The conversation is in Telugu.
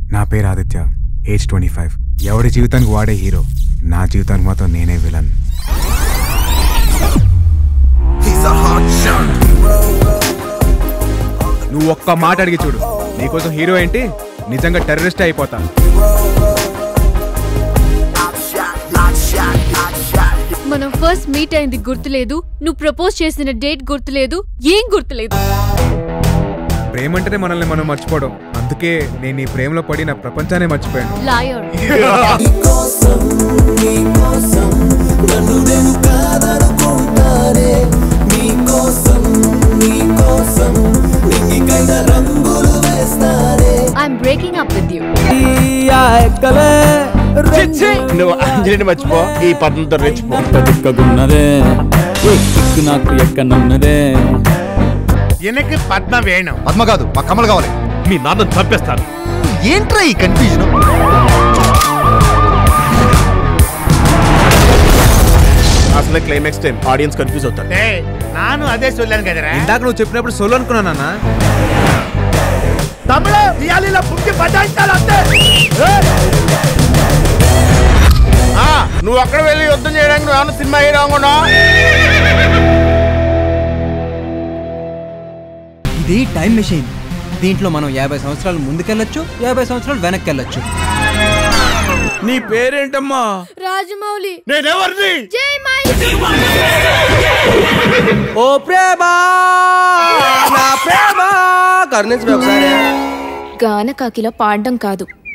నా పేరు ఆదిత్య ఏజ్ ట్వంటీ ఫైవ్ ఎవడి జీవితానికి వాడే హీరో నా జీవితానికి మాత్రం నేనే విలన్ నువ్వు ఒక్క మాట అడిగి చూడు నీకోసం హీరో ఏంటి నిజంగా టెర్రరిస్ట్ అయిపోతా మనం ఫస్ట్ మీట్ అయింది గుర్తులేదు నువ్వు ప్రపోజ్ చేసిన డేట్ గుర్తులేదు ఏం గుర్తులేదు ప్రేమ అంటేనే మనల్ని మనం మర్చిపోవడం అందుకే నేను ఈ ప్రేమలో పడి నా ప్రపంచాన్ని మర్చిపోయాను lawyer I'm breaking up with you నువ్వు అంజలిని మర్చిపో ఈ పద్మంతో రెచ్చిపో దిక్కగున్నదే ఏ కిక్కు నాకు ఎక్కనున్నదే వెనక్కి పద్మ వేణం పద్మ కాదు మా కమలు కావాలి మీ నాన్న చంపేస్తాను ఏంట్రా ఈ కన్ఫ్యూజన్ అసలే క్లైమాక్స్ టైం ఆడియన్స్ కన్ఫ్యూజ్ అవుతారు నాను అదే చొల్లాను కదరా ఇందాక నువ్వు చెప్పినప్పుడు సోలో అనుకున్నానా తమ్ముడు ఇవాళ ఇలా పుట్టి బజాయించాలి అంతే నువ్వు అక్కడ వెళ్ళి యుద్ధం చేయడానికి నువ్వు ఏమన్నా సినిమా హీరో అనుకున్నా ఇది టైం మెషిన్ దీంట్లో మనం యాభై సంవత్సరాలు ముందుకెళ్ళొచ్చు యాభై సంవత్సరాలు వెనక్కి వెళ్ళొచ్చు నీ పేరేంటమ్మా రాజమౌళి నేనెవరిని జై మై ఓ ప్రేమ నా ప్రేమ కరుణించు ఒకసారి గానకాకిలా పాడడం కాదు